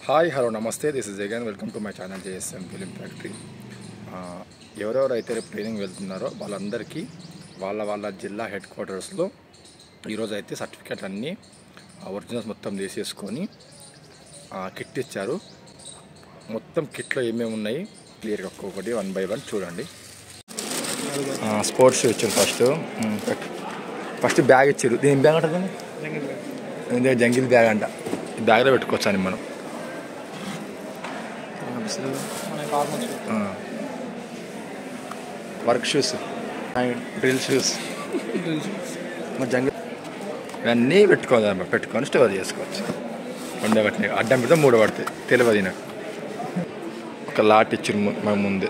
Hi hello నమస్తే this is Jagan welcome to my channel JSM film factory ఎవరెవరైతే రేపు training వెళ్తున్నారో వాళ్ళందరికీ వాళ్ళ వాళ్ళ జిల్లా హెడ్ క్వార్టర్స్లో ఈరోజు అయితే సర్టిఫికెట్ అన్నీ ఒరిజినల్స్ మొత్తం తీసేసుకొని కిట్ ఇచ్చారు మొత్తం కిట్లో ఏమేమి ఉన్నాయి క్లియర్గా ఒక్కొక్కటి వన్ బై వన్ చూడండి స్పోర్ట్స్ షూ ఇచ్చారు ఫస్ట్ ఫస్ట్ బ్యాగ్ ఇచ్చారు దీని బ్యాగ్ ఉంటుంది ఇదే జంగిల్ బ్యాగ్ అంట ఈ బ్యాగ్లో పెట్టుకోవచ్చని మనం వర్క్ షూస్ డ్రిల్ షూస్ మరి జంగిల్ ఇవన్నీ పెట్టుకోవాలి అన్నమాట పెట్టుకొని స్టోర్ చేసుకోవచ్చు రెండే పట్టినాయి అడ్డం పెడితే మూడు పడతాయి తెలియదు నాకు ఒక లాట్ ఇచ్చారు ము- మన ముందే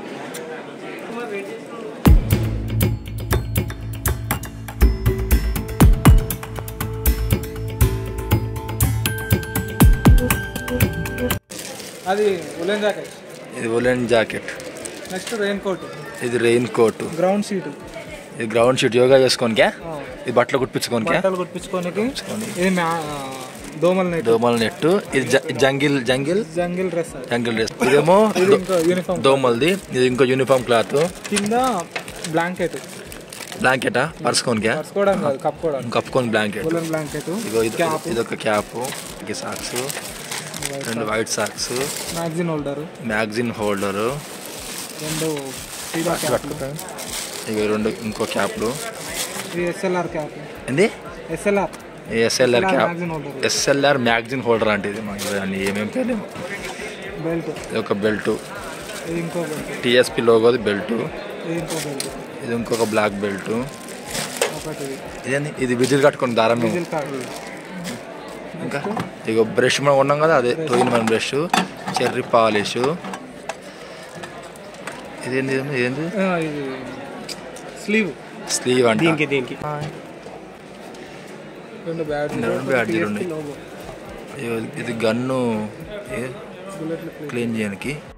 అది ఉలెన్ జాకెట్ ఇది woollen jacket next rain coat ఇది రెయిన్ కోట్ గ్రౌండ్ షీట్ ఇది గ్రౌండ్ షీట్ యోగా చేసుకోనికే ఇది బట్టలు కుట్టించుకోనికే బట్టలు కుట్టించుకోనికి ఇది మ్యా దోమల నెట్ దోమల నెట్టు ఇది జ- జంగిల్ జంగిల్ జంగిల్ డ్రెస్ అది. జంగిల్ డ్రెస్ ఇదేమో ఇది ఇంకో యూనిఫామ్ దోమలది ఇది ఇంకో యూనిఫామ్ క్లాత్ కింద బ్లాంకెట్ బ్లాంకెటా పరుచుకోనికే పరుచుకోవడం కాదు కప్పుకోవడం కప్పుకొని బ్లాంకెట్ ఉలెన్ బ్లాంకెట్ ఇగో ఇది క్యాప్ ఇదొక క్యాప్ ఇది సాక్స్ రెండు white socks magazine holder magazine holder రెండు సీదా క్యాప్ ఇవి రెండు ఇంకో క్యాప్లు ఇది ఎస్ఎల్ఆర్ క్యాప్ ఏంది SLR SLR cap magazine holder SLR magazine holder అంటే ఇది మాకు దాన్ని ఏమేమి పేర్లేము బెల్ట్ ఇది ఒక బెల్ట్ ఇది ఇంకో బెల్ట్ టిఎస్పి లోగోది బెల్ట్ ఇది ఇంకో బెల్ట్ ఇది ఇంకొక బ్లాక్ బెల్ట్ ఒకటి ఇది. ఇదేంది ఇది విజిల్ కట్టుకుని దారం మేము. డీజిల్ కార్డ్ ఇంకా ఇక బ్రష్ మనం ఉన్నాం కదా అదే టోయిన్ మన బ్రష్ చెర్రీ పాలిష్ ఇదేంది ఇదేంది? ఇదేంది ఆ, ఇది స్లీవ్ స్లీవ్ అంట దీనికి రెండు బ్యాటరీ రెండు బ్యాటరీలు ఉన్నాయి. లోగో అయ్యో, ఇది గన్ను బుల్లెట్లు క్లీన్ చేయడానికి